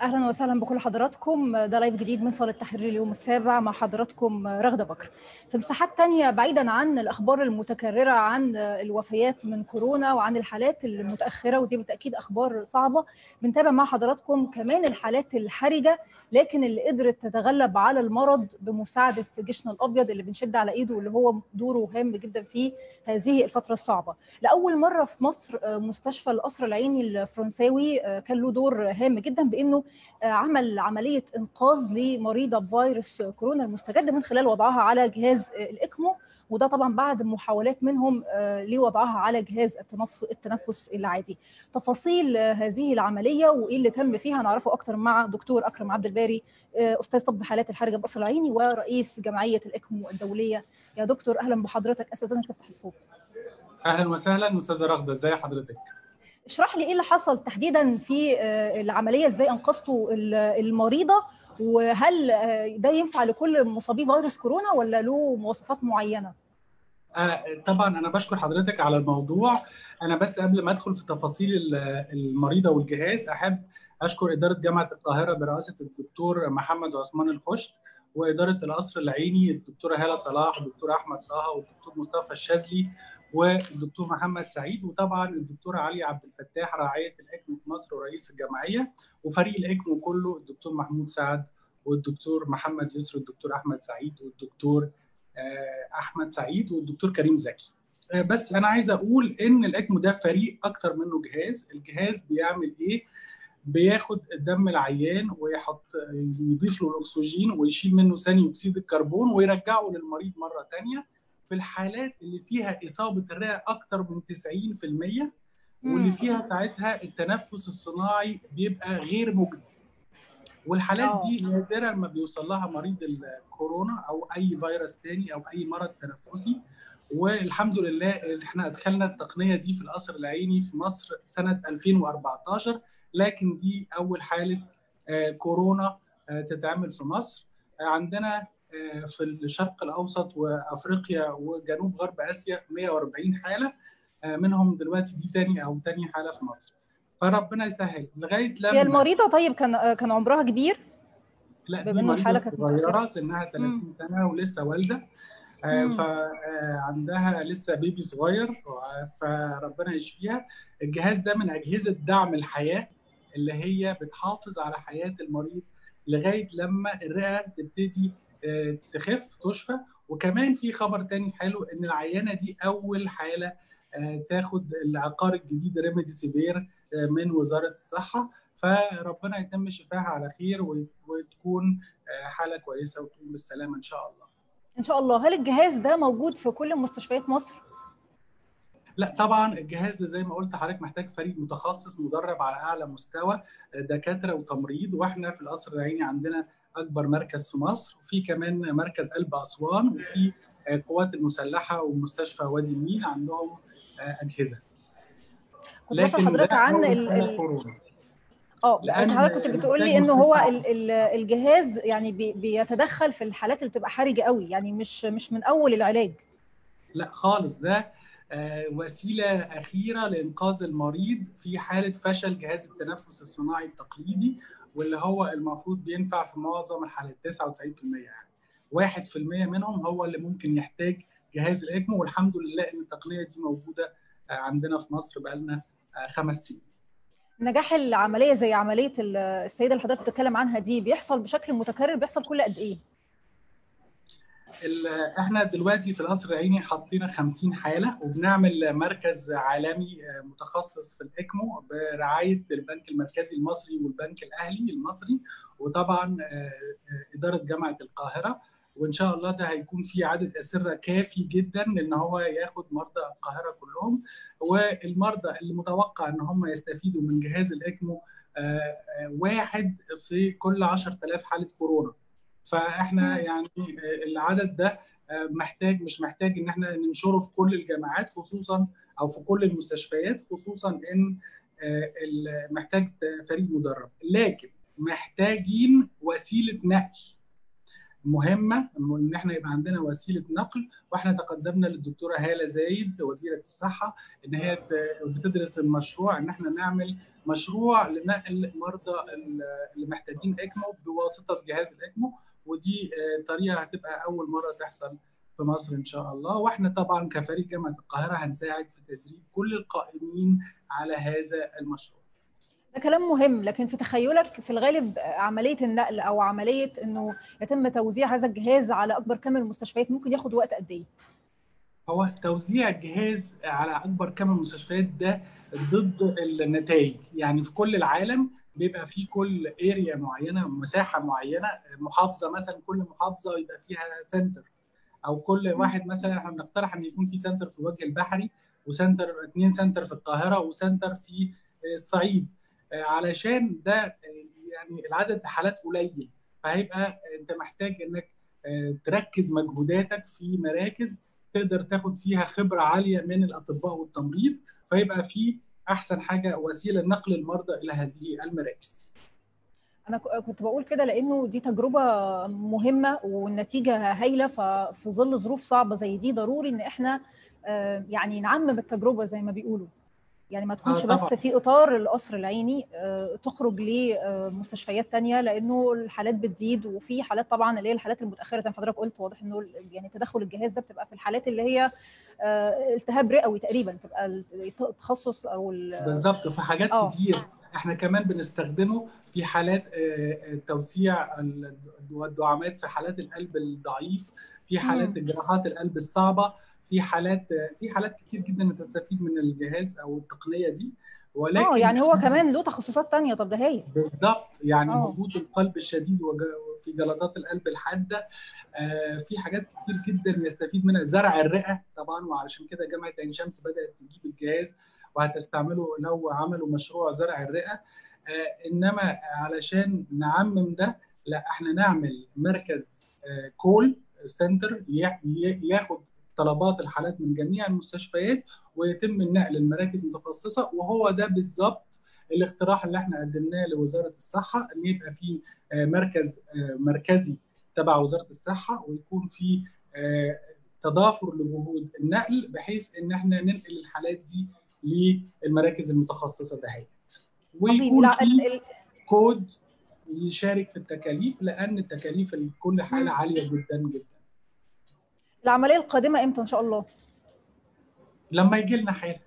اهلا وسهلا بكل حضراتكم ده لايف جديد من صاله التحرير اليوم السابع مع حضراتكم رغده بكر في مساحات تانية بعيدا عن الاخبار المتكرره عن الوفيات من كورونا وعن الحالات المتاخره ودي بالتاكيد اخبار صعبه بنتابع مع حضراتكم كمان الحالات الحرجه لكن اللي قدرت تتغلب على المرض بمساعده جيشنا الابيض اللي بنشد على ايده واللي هو دوره هام جدا في هذه الفتره الصعبه لاول مره في مصر مستشفى القصر العيني الفرنساوي كان له دور هام جدا بانه عمل عمليه انقاذ لمريضه بفيروس كورونا المستجد من خلال وضعها على جهاز الاكمو وده طبعا بعد محاولات منهم لوضعها على جهاز التنفس العادي تفاصيل هذه العمليه وايه اللي تم فيها نعرفه اكتر مع دكتور اكرم عبد الباري استاذ طب حالات الحرجه بقصر العيني ورئيس جمعيه الاكمو الدوليه يا دكتور اهلا بحضرتك استاذنك تفتح الصوت اهلا وسهلا استاذه رغده ازي حضرتك اشرح لي ايه اللي حصل تحديدا في العمليه ازاي انقذتوا المريضه وهل ده ينفع لكل مصابي فيروس كورونا ولا له مواصفات معينه؟ آه طبعا انا بشكر حضرتك على الموضوع انا بس قبل ما ادخل في تفاصيل المريضه والجهاز احب اشكر اداره جامعه القاهره برئاسه الدكتور محمد عثمان الخشت واداره القصر العيني الدكتوره هاله صلاح والدكتور احمد طه والدكتور مصطفى الشاذلي والدكتور محمد سعيد وطبعا الدكتوره علي عبد الفتاح راعيه الاكمو في مصر ورئيس الجمعيه وفريق الاكمو كله الدكتور محمود سعد والدكتور محمد يسر والدكتور احمد سعيد والدكتور احمد سعيد والدكتور كريم زكي بس انا عايز اقول ان الاكمو ده فريق اكتر منه جهاز الجهاز بيعمل ايه بياخد دم العيان ويحط يضيف له الاكسجين ويشيل منه ثاني اكسيد الكربون ويرجعه للمريض مره ثانيه في الحالات اللي فيها اصابه الرئه اكتر من 90% واللي فيها ساعتها التنفس الصناعي بيبقى غير مجدي والحالات أوه. دي نادرا ما بيوصل لها مريض الكورونا او اي فيروس تاني او اي مرض تنفسي والحمد لله احنا ادخلنا التقنيه دي في القصر العيني في مصر سنه 2014 لكن دي اول حاله كورونا تتعمل في مصر عندنا في الشرق الاوسط وافريقيا وجنوب غرب اسيا 140 حاله منهم دلوقتي دي تاني او تاني حاله في مصر فربنا يسهل لغايه لما هي المريضه طيب كان كان عمرها كبير لا دي مريضه صغيره سنها 30 سنه ولسه والده فعندها لسه بيبي صغير فربنا يشفيها الجهاز ده من اجهزه دعم الحياه اللي هي بتحافظ على حياه المريض لغايه لما الرئه تبتدي تخف تشفى وكمان في خبر تاني حلو ان العيانه دي اول حاله تاخد العقار الجديد ريميديسيفير من وزاره الصحه فربنا يتم شفاها على خير وتكون حاله كويسه وتقوم بالسلامه ان شاء الله. ان شاء الله، هل الجهاز ده موجود في كل مستشفيات مصر؟ لا طبعا الجهاز ده زي ما قلت حضرتك محتاج فريق متخصص مدرب على اعلى مستوى دكاتره وتمريض واحنا في القصر العيني عندنا اكبر مركز في مصر وفي كمان مركز قلب اسوان وفي القوات المسلحه ومستشفى وادي النيل عندهم اجهزه كنت بسال حضرتك عن اه بس حضرتك كنت بتقول لي انه هو الجهاز يعني بيتدخل في الحالات اللي بتبقى حرجه قوي يعني مش مش من اول العلاج لا خالص ده وسيله اخيره لانقاذ المريض في حاله فشل جهاز التنفس الصناعي التقليدي واللي هو المفروض بينفع في معظم الحالات 99% يعني 1% منهم هو اللي ممكن يحتاج جهاز الاكمو والحمد لله ان التقنيه دي موجوده عندنا في مصر بقالنا خمس سنين. نجاح العمليه زي عمليه السيده اللي حضرتك بتتكلم عنها دي بيحصل بشكل متكرر بيحصل كل قد ايه؟ احنا دلوقتي في القصر العيني حاطين 50 حاله وبنعمل مركز عالمي متخصص في الاكمو برعايه البنك المركزي المصري والبنك الاهلي المصري وطبعا اداره جامعه القاهره وان شاء الله ده هيكون في عدد اسره كافي جدا ان هو ياخد مرضى القاهره كلهم والمرضى اللي متوقع ان هم يستفيدوا من جهاز الاكمو واحد في كل 10000 حاله كورونا فاحنا يعني العدد ده محتاج مش محتاج ان احنا ننشره في كل الجامعات خصوصا او في كل المستشفيات خصوصا ان محتاج فريق مدرب لكن محتاجين وسيله نقل مهمه ان احنا يبقى عندنا وسيله نقل واحنا تقدمنا للدكتوره هاله زايد وزيره الصحه ان هي بتدرس المشروع ان احنا نعمل مشروع لنقل مرضى اللي محتاجين اكمو بواسطه جهاز الاكمو ودي طريقه هتبقى اول مره تحصل في مصر ان شاء الله واحنا طبعا كفريق جامعه القاهره هنساعد في تدريب كل القائمين على هذا المشروع. ده كلام مهم لكن في تخيلك في الغالب عمليه النقل او عمليه انه يتم توزيع هذا الجهاز على اكبر كم من المستشفيات ممكن ياخد وقت قد ايه؟ هو توزيع الجهاز على اكبر كم من المستشفيات ده ضد النتائج يعني في كل العالم بيبقى في كل اريا معينه مساحه معينه محافظه مثلا كل محافظه يبقى فيها سنتر او كل واحد مثلا احنا بنقترح ان يكون في سنتر في الوجه البحري وسنتر اثنين سنتر في القاهره وسنتر في الصعيد علشان ده يعني العدد حالات قليل فهيبقى انت محتاج انك تركز مجهوداتك في مراكز تقدر تاخد فيها خبره عاليه من الاطباء والتمريض فيبقى في احسن حاجه وسيله نقل المرضى الى هذه المراكز. انا كنت بقول كده لانه دي تجربه مهمه والنتيجه هايله ففي ظل ظروف صعبه زي دي ضروري ان احنا يعني نعمم التجربه زي ما بيقولوا يعني ما تكونش آه بس في اطار القصر العيني تخرج لمستشفيات تانية لانه الحالات بتزيد وفي حالات طبعا اللي هي الحالات المتاخره زي ما حضرتك قلت واضح انه يعني تدخل الجهاز ده بتبقى في الحالات اللي هي التهاب رئوي تقريبا تبقى التخصص او بالظبط في حاجات أوه. كتير احنا كمان بنستخدمه في حالات توسيع والدعامات في حالات القلب الضعيف في حالات جراحات القلب الصعبه في حالات في حالات كتير جدا بتستفيد من الجهاز او التقنيه دي ولكن اه يعني هو كمان له تخصصات تانية طب ده هايل بالظبط يعني أوه. وجود القلب الشديد وفي جلطات القلب الحاده آه في حاجات كتير جدا يستفيد منها زرع الرئه طبعا وعلشان كده جامعه عين شمس بدات تجيب الجهاز وهتستعمله لو عملوا مشروع زرع الرئه آه انما علشان نعمم ده لا احنا نعمل مركز آه كول سنتر ياخد طلبات الحالات من جميع المستشفيات ويتم النقل لمراكز متخصصه وهو ده بالظبط الاقتراح اللي احنا قدمناه لوزاره الصحه ان يبقى في مركز مركزي تبع وزاره الصحه ويكون في تضافر لجهود النقل بحيث ان احنا ننقل الحالات دي للمراكز المتخصصه دهيت ويكون في كود يشارك في التكاليف لان التكاليف لكل حاله عاليه جدا جدا العمليه القادمه امتى ان شاء الله؟ لما يجي لنا حاله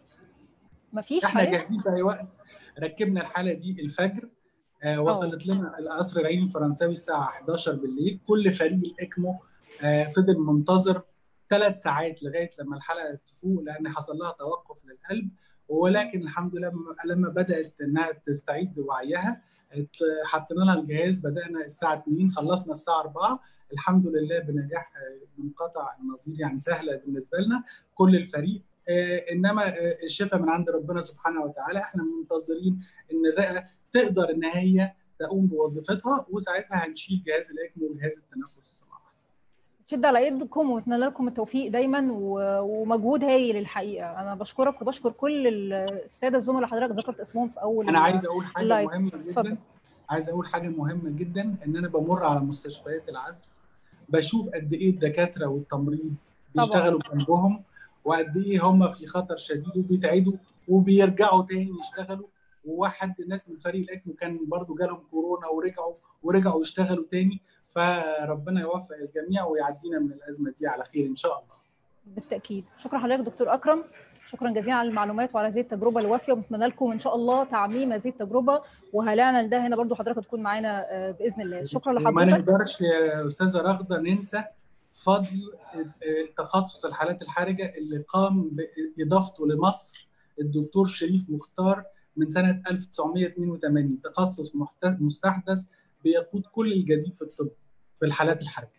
مفيش احنا جاهزين في اي وقت ركبنا الحاله دي الفجر آه وصلت لنا القصر العيني الفرنساوي الساعه 11 بالليل كل فريق الاكمو آه فضل منتظر ثلاث ساعات لغايه لما الحاله تفوق لان حصل لها توقف للقلب ولكن الحمد لله لما بدات انها تستعيد وعيها حطينا لها الجهاز بدانا الساعه 2 خلصنا الساعه 4 الحمد لله بنجاح منقطع النظير يعني سهله بالنسبه لنا كل الفريق انما الشفاء من عند ربنا سبحانه وتعالى احنا منتظرين ان الرئه تقدر ان هي تقوم بوظيفتها وساعتها هنشيل جهاز الاكمو وجهاز التنفس الصناعي. شد على ايدكم ونتمنى لكم التوفيق دايما ومجهود هايل الحقيقه انا بشكرك وبشكر كل الساده الزملاء حضرتك ذكرت اسمهم في اول انا عايز اقول حاجه اللايف. مهمه جدا فضل. عايز اقول حاجه مهمه جدا ان انا بمر على مستشفيات العزل بشوف قد ايه الدكاتره والتمريض بيشتغلوا جنبهم وقد ايه هم في خطر شديد وبيتعدوا وبيرجعوا تاني يشتغلوا وواحد ناس من فريق الاكمو كان برضو جالهم كورونا ورجعوا ورجعوا يشتغلوا تاني فربنا يوفق الجميع ويعدينا من الازمه دي على خير ان شاء الله. بالتاكيد شكرا حضرتك دكتور اكرم شكرا جزيلا على المعلومات وعلى هذه التجربه الوافيه ونتمنى لكم ان شاء الله تعميم هذه التجربه وهلانا لده هنا برضو حضرتك تكون معانا باذن الله شكرا لحضرتك ما نقدرش يا استاذه رغده ننسى فضل تخصص الحالات الحرجه اللي قام باضافته لمصر الدكتور شريف مختار من سنه 1982 تخصص مستحدث بيقود كل الجديد في الطب في الحالات الحرجه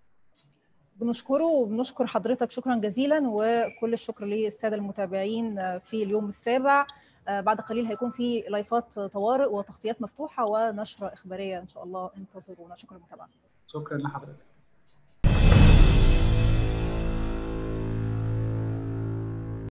بنشكره وبنشكر حضرتك شكرا جزيلا وكل الشكر للساده المتابعين في اليوم السابع بعد قليل هيكون في لايفات طوارئ وتغطيات مفتوحه ونشره اخباريه ان شاء الله انتظرونا شكرا للمتابعه شكرا لحضرتك